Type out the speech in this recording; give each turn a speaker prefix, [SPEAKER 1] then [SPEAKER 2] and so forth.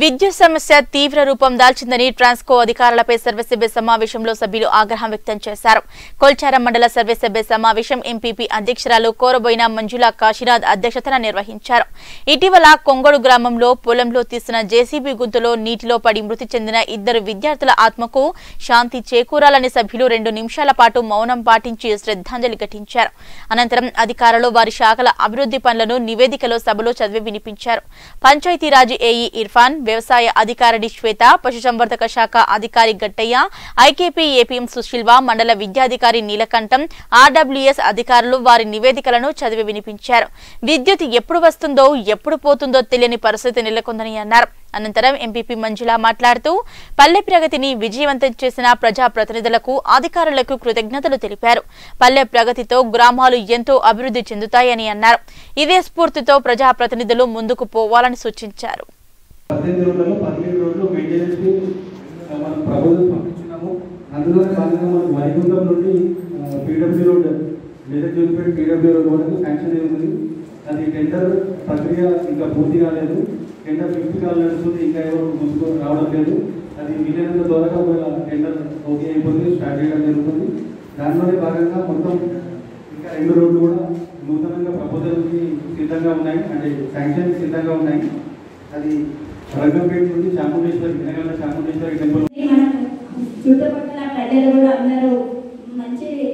[SPEAKER 1] విద్యుత్ సమస్య తీవ్ర రూపం దాల్చిందని ట్రాన్స్కో అధికారులపై సర్వసభ్య సమావేశంలో సభ్యులు ఆగ్రహం వ్యక్తం చేశారు కొల్చారం మండల సర్వసభ్య సమావేశం ఎంపీపీ అధ్యక్షురాలు కోరబోయిన మంజుల కాశీనాథ్ అధ్యక్షతన నిర్వహించారు ఇటీవల కొంగోడు గ్రామంలో పొలంలో తీసిన జేసీబీ గుంతలో నీటిలో పడి మృతి చెందిన ఇద్దరు విద్యార్థుల ఆత్మకు శాంతి చేకూరాలని సభ్యులు రెండు నిమిషాల పాటు మౌనం పాటించి శ్రద్ధాంజలి ఘటించారు అనంతరం అధికారులు వారి శాఖల అభివృద్ధి పనులను నివేదికలో సభలో చదివి వినిపించారు పంచాయతీరాజ్ ఏఈ ఇర్ఫాన్ వ్యవసాయ అధికారిని శ్వేత పశుసంవర్ధక శాఖ అధికారి గట్టయ్య ఐకేపీ ఏపీఎం సుశీల్వ మండల విద్యాధికారి నీలకంఠం ఆర్డబ్ల్యూఎస్ అధికారులు వారి నివేదికలను చదివి వినిపించారు విద్యుత్ ఎప్పుడు వస్తుందో ఎప్పుడు పోతుందో తెలియని పరిస్థితి నెలకొందని అన్నారు అనంతరం ఎంపీపీ మంజుల మాట్లాడుతూ పల్లె ప్రగతిని విజయవంతం చేసిన ప్రజా ప్రతినిధులకు అధికారులకు కృతజ్ఞతలు తెలిపారు పల్లె ప్రగతితో గ్రామాలు ఎంతో అభివృద్ధి చెందుతాయని అన్నారు ఇదే స్ఫూర్తితో ప్రజా ప్రతినిధులు ముందుకు పోవాలని సూచించారు
[SPEAKER 2] పద్దెనిమిది రోజులలో పదిహేడు రోజులు మెయింటెనెన్స్ కి ఆ, మనం ప్రపోజల్ పంపించినాము అందులో భాగంగా మనకు వైకుంఠం నుండి పీడబ్ల్యూ రోడ్ లేదా చూసిపెట్టి పీడబ్ల్యూ రోడ్ వరకు శాంక్షన్ అయి ఉంది అది టెండర్ ప్రక్రియ ఇంకా పూర్తి కాలేదు టెండర్ ఫిఫ్త్ కాల్ నడుస్తుంది ఇంకా ఎవరు ముందుకు రావడం లేదు అది వీలైనంత త్వరగా ఒకవేళ టెండర్ ఓకే అయిపోతుంది స్టార్ట్ చేయడం జరుగుతుంది దానిలోనే భాగంగా మొత్తం ఇంకా రెండు రోడ్లు కూడా నూతనంగా ప్రపోజల్కి సిద్ధంగా ఉన్నాయి అంటే శాంక్షన్ సిద్ధంగా ఉన్నాయి అది రంగంపేట నుండి చాముండేశ్వరి తెలంగాణ చాముండేశ్వరి టెంపుల్
[SPEAKER 3] మన చుట్టుపక్కల ప్రజలు కూడా అందరూ మంచి